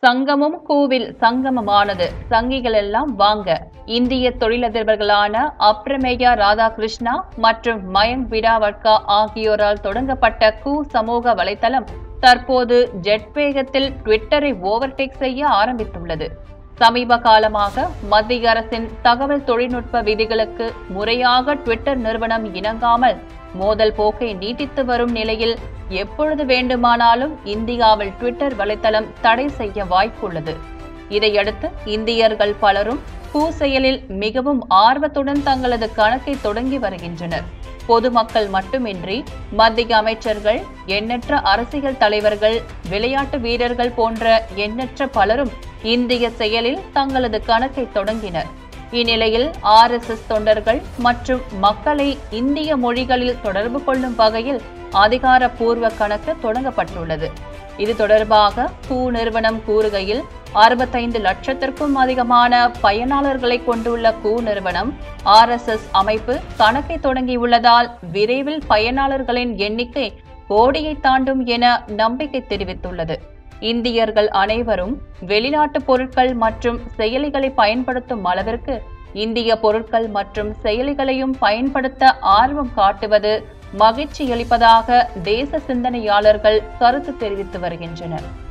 சங்கமும் கூவில் சங்கமமானது சங்கிகள் எல்லாம் வாங்க இந்திய தொழிலதிபர்களான அப்ரமேயா ராதாகிருஷ்ணா மற்றும் மயங்க் விடாவட்கா ஆகியோரால் தொடங்கப்பட்ட கூ சமூக வலைத்தளம் தற்போது ஜெட் வேகத்தில் ட்விட்டரை ஓவர்டேக் செய்ய ஆரம்பித்துள்ளது சமீப காலமாக மத்திய அரசின் தகவல் தொழில்நுட்ப விதிகளுக்கு முறையாக ட்விட்டர் நிறுவனம் இணங்காமல் மோதல் போக்கை நீட்டித்து வரும் நிலையில் எப்பொழுது வேண்டுமானாலும் இந்தியாவில் ட்விட்டர் வலைத்தளம் தடை செய்ய வாய்ப்புள்ளது இதையடுத்து இந்தியர்கள் பலரும் பூ செயலில் மிகவும் ஆர்வத்துடன் தங்களது கணக்கை தொடங்கி வருகின்றனர் பொதுமக்கள் மட்டுமின்றி மத்திய அமைச்சர்கள் எண்ணற்ற அரசியல் தலைவர்கள் விளையாட்டு வீரர்கள் போன்ற எண்ணற்ற பலரும் இந்திய செயலில் தங்களது கணக்கை தொடங்கினர் இந்நிலையில் ஆர்எஸ்எஸ் தொண்டர்கள் மற்றும் மக்களை இந்திய மொழிகளில் தொடர்பு கொள்ளும் வகையில் அதிகாரப்பூர்வ கணக்கு தொடங்கப்பட்டுள்ளது இது தொடர்பாக பூ நிறுவனம் கூறுகையில் அறுபத்தைந்து லட்சத்திற்கும் அதிகமான பயனாளர்களை கொண்டுள்ள கூ நிறுவனம் ஆர்எஸ்எஸ் அமைப்பு கணக்கை தொடங்கியுள்ளதால் விரைவில் பயனாளர்களின் எண்ணிக்கை கோடியை தாண்டும் என நம்பிக்கை தெரிவித்துள்ளது இந்தியர்கள் அனைவரும் வெளிநாட்டு பொருட்கள் மற்றும் செயலிகளை பயன்படுத்தும் அளவிற்கு இந்திய பொருட்கள் மற்றும் செயலிகளையும் பயன்படுத்த ஆர்வம் காட்டுவது மகிழ்ச்சியளிப்பதாக தேச சிந்தனையாளர்கள் கருத்து தெரிவித்து வருகின்றனர்